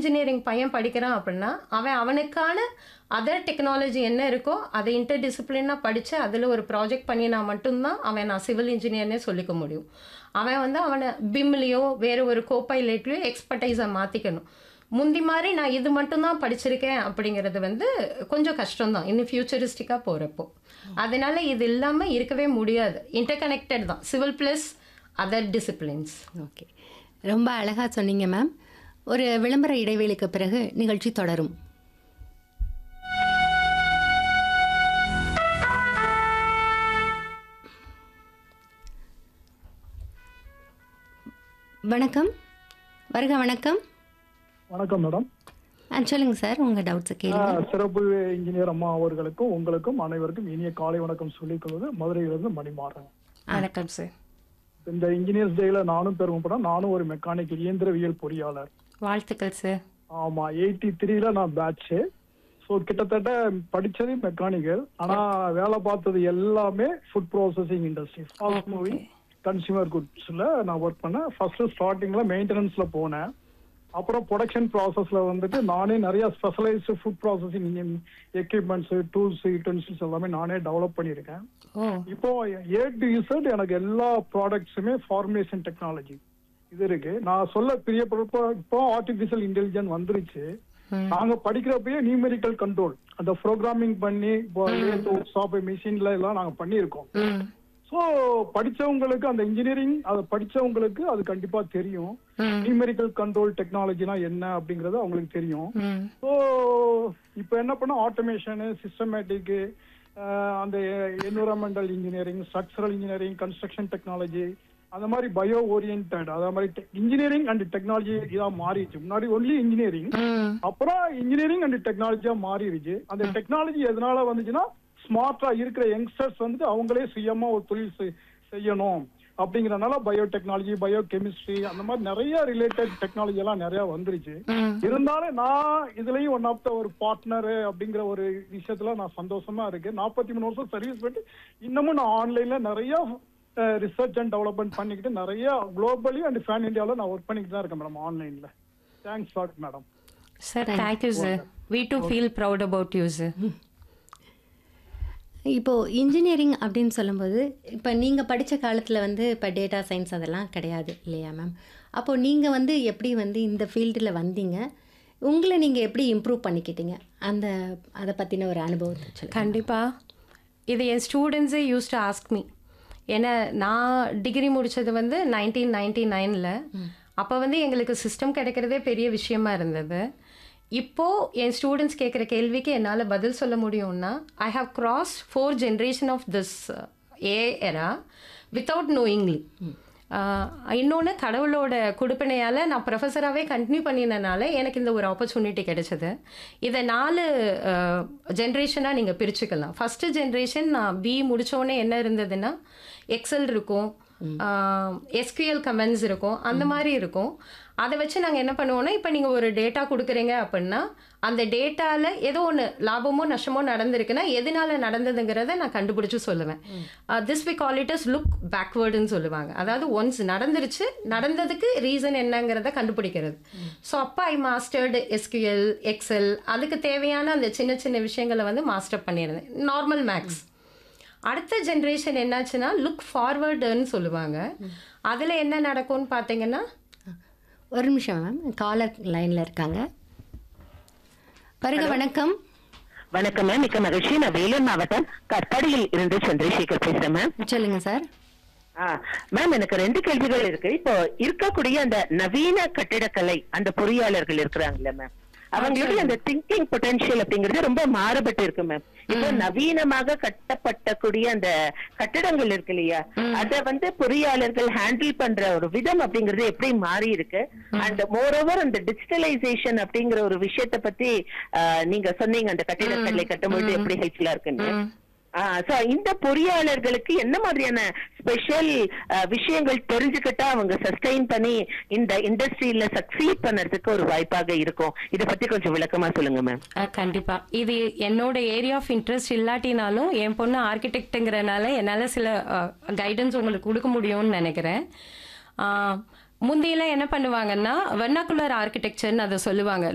Engineering பையன் படிக்கிறான் அப்படின்னா அவன் அவனுக்கான அதர் டெக்னாலஜி என்ன இருக்கோ அதை இன்டர் டிசிப்ளினாக படித்து அதில் ஒரு ப்ராஜெக்ட் பண்ணினா மட்டும்தான் அவன் நான் சிவில் இன்ஜினியர்னே சொல்லிக்க முடியும் அவன் வந்து அவனை பிம்லேயோ வேறு ஒரு கோப்பைலேட்லேயோ எக்ஸ்பர்டைஸை மாற்றிக்கணும் முந்தி மாதிரி நான் இது மட்டும்தான் படிச்சிருக்கேன் அப்படிங்கிறது வந்து கொஞ்சம் கஷ்டம்தான் இன்னும் ஃபியூச்சரிஸ்டிக்காக போகிறப்போ அதனால இது இல்லாமல் இருக்கவே முடியாது இன்டர்கனெக்டட் தான் civil plus other disciplines okay ரொம்ப அழகாக சொன்னீங்க மேம் ஒரு விளம்பர இடைவேளைக்கு பிறகு நிகழ்ச்சி தொடரும் வணக்கம் வருக வணக்கம் வணக்கம் மேடம் ஆ சொல்லுங்கள் சார் உங்கள் டவுட்ஸை கேளுங்க ஆஹ் சிறப்பு இன்ஜினியர் அம்மா அவர்களுக்கும் உங்களுக்கும் அனைவருக்கும் இனிய காலை வணக்கம் சொல்லிக் கொள்வது மதுரையிலிருந்து மணிமாறன் வணக்கம் சார் இந்த இன்ஜினியர்ஸ் டேல நானும் பெருமைப்பட நானும் ஒரு மெக்கானிக் இயந்திரவியல் பொறியாளர் வாழ்த்துக்கள் சார் ஆமா எயிட்டி த்ரீல நான் பேட்ச் ஸோ கிட்டத்தட்ட படிச்சது மெக்கானிக்கல் ஆனா வேலை பார்த்தது எல்லாமே food processing industry fast moving consumer குட்ஸ்ல நான் ஒர்க் பண்ணேன் ஃபர்ஸ்ட் ஸ்டார்டிங்ல மெயின்டெனன்ஸ்ல போனேன் அப்புறம் ப்ரொடக்ஷன் ப்ராசஸ்ல வந்துட்டு நானே நிறைய specialised food processing equipments tools utensils எல்லாமே நானே டெவலப் பண்ணியிருக்கேன் ஓ இப்போ ஏ டு இசட் எனக்கு எல்லா ப்ராடக்ட்ஸுமே ஃபார்மேஷன் டெக்னாலஜி இது இருக்கு நான் சொல்ல பிரியப்படுறப்போ இப்போ ஆர்டிபிஷியல் இன்டெலிஜென்ஸ் வந்துருச்சு நாங்க படிக்கிறப்பயே நியூமெரிக்கல் கண்ட்ரோல் அந்த ப்ரோக்ராமிங் பண்ணி சாப் மிஷின்ல எல்லாம் நாங்க பண்ணியிருக்கோம் ம் ஸோ படிச்சவங்களுக்கு அந்த இன்ஜினியரிங் அதை படிச்சவங்களுக்கு அது கண்டிப்பா தெரியும் ம். நியூமெரிக்கல் கண்ட்ரோல் டெக்னாலஜினா என்ன அப்படிங்கறது அவங்களுக்கு தெரியும் ம் ஸோ இப்போ என்ன பண்ண ஆட்டோமேஷனு சிஸ்டமேட்டிக்கு அந்த environmental engineering structural engineering construction technology அந்த மாதிரி பயோ ஓரியன்ட் அதே மாதிரி இன்ஜினியரிங் அண்ட் டெக்னாலஜி இதா மாறிடுச்சு முன்னாடி ஒன்லி இன்ஜினியரிங் ம் அப்புறம் இன்ஜினியரிங் அண்ட் டெக்னாலஜியா மாறிடுச்சு அந்த டெக்னாலஜி எதனால வந்துச்சுன்னா ஸ்மார்ட்டா இருக்கிற யங்ஸ்டர்ஸ் வந்துட்டு அவங்களே சுயமா ஒரு தொழில் செய்- செய்யணும் அப்படிங்கறதுனால பயோ டெக்னாலஜி பயோ கெமிஸ்ட்ரி அந்த மாதிரி நிறைய ரிலேட்டட் டெக்னாலஜி எல்லாம் நிறைய வந்துருச்சு ம் இருந்தாலும் நான் இதுலயும் ஒன் ஆஃப் த ஒரு பார்ட்னர் அப்படிங்கிற ஒரு விஷயத்துல நான் சந்தோஷமா இருக்கேன் நாற்பத்தி மூணு வருஷம் சர்வீஸ் பண்ணி இன்னமும் நான் ஆன்லைன்ல நிறைய ரிசர்ச் அண்ட் டெவலப்மெண்ட் பண்ணிக்கிட்டு நிறைய குளோபலி அண்ட் ஃபேன் இந்தியாவில் நான் ஒர்க் பண்ணிக்கிட்டு தான் இருக்கேன் மேடம் ஆன்லைன்ல thanks lot madam sir thank you sir we do feel proud about you sir இப்போது இன்ஜினியரிங் அப்படின்னு சொல்லும்போது இப்போ நீங்கள் படித்த காலத்தில் வந்து இப்போ டேட்டா சயின்ஸ் அதெல்லாம் கிடையாது இல்லையா மேம் அப்போது நீங்கள் வந்து எப்படி வந்து இந்த ஃபீல்டில் வந்தீங்க உங்களை நீங்கள் எப்படி இம்ப்ரூவ் பண்ணிக்கிட்டீங்க அந்த அதை பற்றின ஒரு அனுபவத்தை சொல்லுங்கள் கண்டிப்பாக இது என் ஸ்டூடெண்ட்ஸே யூஸ் டு ஆஸ்க் மீ ஏன்னா நான் டிகிரி முடித்தது வந்து நைன்டீன் நைன்டி நைனில் அப்போ வந்து எங்களுக்கு சிஸ்டம் கிடைக்கிறதே பெரிய விஷயமா இருந்தது இப்போது என் ஸ்டூடெண்ட்ஸ் கேட்குற கேள்விக்கு என்னால் பதில் சொல்ல முடியும்னா I have cross four generation of this a era without knowingly இன்னொன்று கடவுளோட கொடுப்பினையால் நான் ப்ரொஃபஸராகவே கண்டினியூ பண்ணினனால எனக்கு இந்த ஒரு ஆப்பர்ச்சுனிட்டி கிடைச்சது இதை நாலு ஜென்ரேஷனாக நீங்கள் பிரிச்சுக்கலாம் ஃபஸ்ட்டு ஜென்ரேஷன் நான் பி முடித்தோடனே என்ன இருந்ததுன்னா எக்ஸல் இருக்கும் எஸ்கியூஎல் கமெண்ட்ஸ் இருக்கும் அந்த மாதிரி இருக்கும் அதை வச்சு நாங்கள் என்ன பண்ணுவோம்னா இப்போ நீங்கள் ஒரு டேட்டா கொடுக்குறீங்க அப்படின்னா அந்த டேட்டாவில் ஏதோ ஒன்று லாபமோ நஷ்டமோ நடந்திருக்குன்னா எதனால நடந்ததுங்கிறத நான் கண்டுபிடிச்சு சொல்லுவேன் this we call it as look பேக்வேர்டுன்னு சொல்லுவாங்க அதாவது ஒன்ஸ் நடந்துருச்சு நடந்ததுக்கு ரீசன் என்னங்கிறத கண்டுபிடிக்கிறது ஸோ அப்போ ஐ மாஸ்டர்டு எஸ்கியூஎல் எக்ஸல் அதுக்கு தேவையான அந்த சின்ன சின்ன விஷயங்களை வந்து மாஸ்டர் பண்ணியிருந்தேன் நார்மல் மேக்ஸ் அடுத்த ஜென்ரேஷன் என்னாச்சுன்னா லுக் ஃபார்வர்டுன்னு சொல்லுவாங்க அதில் என்ன நடக்கும்னு பார்த்தீங்கன்னா ஒரு நிமிஷம் மேம் காலர் லைனில் இருக்காங்க வருக வணக்கம் வணக்கம் மேம் மிக்க மகிழ்ச்சி நான் வேலூர் மாவட்டம் கற்படியில் இருந்து சந்திரசேகர் பேசுறேன் மேம் சொல்லுங்கள் சார் ஆ, மேம் எனக்கு ரெண்டு கேள்விகள் இருக்கு இப்போ இருக்கக்கூடிய அந்த நவீன கட்டிடக்கலை அந்த பொறியாளர்கள் இருக்கிறாங்கல்ல மேம் அவங்களுடைய அந்த திங்கிங் பொட்டன்ஷியல் அப்படிங்கிறது ரொம்ப மாறுபட்டு இருக்கு மேம் இப்போ நவீனமாக கட்டப்பட்டக்கூடிய அந்த கட்டிடங்கள் இருக்கு இல்லையா அத வந்து பொறியாளர்கள் ஹேண்டில் பண்ற ஒரு விதம் அப்படிங்கிறது எப்படி மாறி இருக்கு அண்ட் மோரோவர் அந்த டிஜிட்டலைசேஷன் அப்படிங்கிற ஒரு விஷயத்தை பத்தி ஆ, நீங்க சொன்னீங்க அந்த கட்டிடக்கலை கட்டும்போது எப்படி ஹெல்ப்ஃபுல்லா இருக்குன்னு சோ இந்த பொறியாளர்களுக்கு என்ன மாதிரியான ஸ்பெஷல் விஷயங்கள் தெரிஞ்சுக்கிட்டா அவங்க சஸ்டெயின் பண்ணி இந்த இண்டஸ்ட்ரியில சக்சீட் பண்ணறதுக்கு ஒரு வாய்ப்பாக இருக்கும் இத பத்தி கொஞ்சம் விளக்கமா சொல்லுங்க மேம் அஹ், கண்டிப்பா இது என்னோட ஏரியா ஆஃப் இன்ட்ரெஸ்ட் இல்லாட்டினாலும் என் பொண்ணு ஆர்கிடெக்ட்டுங்கிறனால என்னால் சில கைடன்ஸ் உங்களுக்கு கொடுக்க முடியும்னு நினைக்கிறேன் அஹ், முந்தியெல்லாம் என்ன பண்ணுவாங்கன்னா வெர்னாக்குலர் ஆர்கிடெக்சர்னு அதை சொல்லுவாங்க